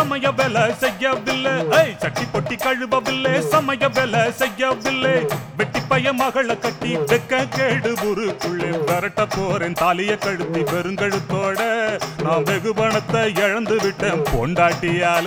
சமய வேலை செய்யவில்லை ஏய் சட்டி பொட்டி கழுவவில்லை சமய வேலை செய்யவில்லை வெட்டி பைய மகளை கட்டி வெக்க கேடு ஊருக்குள்ளே விரட்ட போறேன் தாலிய கழுத்தி பெருங்கழுத்தோட நான் வெகு பணத்தை இழந்து விட்டேன் பொண்டாட்டியால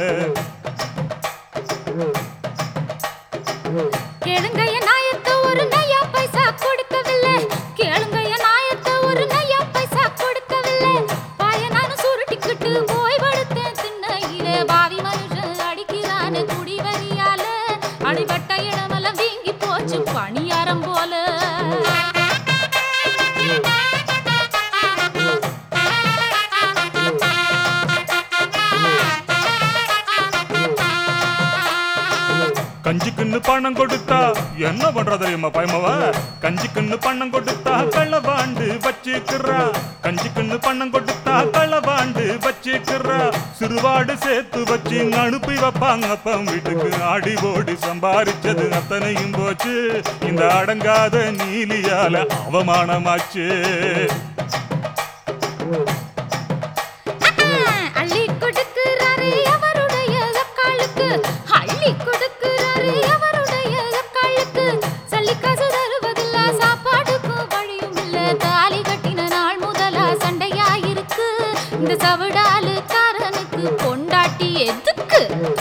கேளுங்கைய நாயத்த ஒரு நயா பைசா கொடுக்கவில்லை கேளுங்கைய நாயத்த ஒரு நயா பைசா கொடுக்கவில்லை பாய நானும் சுருட்டிக்கிட்டு போய் படுத்தேன் திண்ணையிலே பாவி மனுஷன் அடிக்கிறான்னு குடி வரியால அடிபட்ட இடமெல்லாம் வீங்கி போச்சு பணியாரம் போல கஞ்சிக்குன்னு பணம் கொடுத்தா என்ன பண்றா தெரியுமா பயமவ கஞ்சிக்குன்னு பணம் கொடுத்தா களவாண்டு வச்சுக்கிறா கஞ்சிக்குன்னு பணம் கொடுத்தா களவாண்டு வச்சுக்கிறா சிறுவாடு சேர்த்து வச்சு அனுப்பி வைப்பாங்க அப்பம் வீட்டுக்கு ஆடி ஓடி சம்பாரிச்சது அத்தனையும் போச்சு இந்த அடங்காத நீலியால அவமானமாச்சு அள்ளி கொடுக்கிறாரு அவருடைய அக்காளுக்கு அள்ளி கொடுக்கிறாரு அவருடைய அக்காளுக்கு சல்லி காசு தருவதில்ல சாப்பாடுக்கும் வழியும் இல்ல தாலி கட்டின நாள் முதலா சண்டையாயிருக்கு இந்த சவடாலுக்காரனுக்கு பொண்டாட்டி எதுக்கு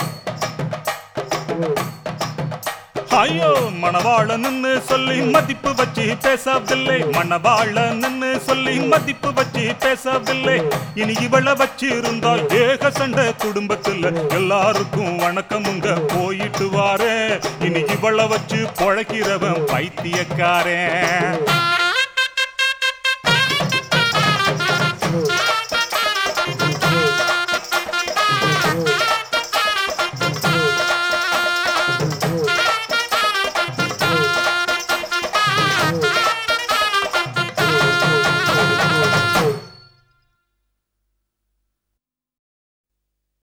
ஐயோ மணவாளன்னு சொல்லி மதிப்பு வச்சு பேசவில்லை மணவாளன்னு சொல்லி மதிப்பு வச்சு பேசவில்லை இனி இவள வச்சு இருந்தா ஏக சண்டை குடும்பத்துல எல்லாருக்கும் வணக்கமுங்க போயிட்டு வாரே இனி இவள வச்சு பொழைக்கிறவன் பைத்தியக்காரன்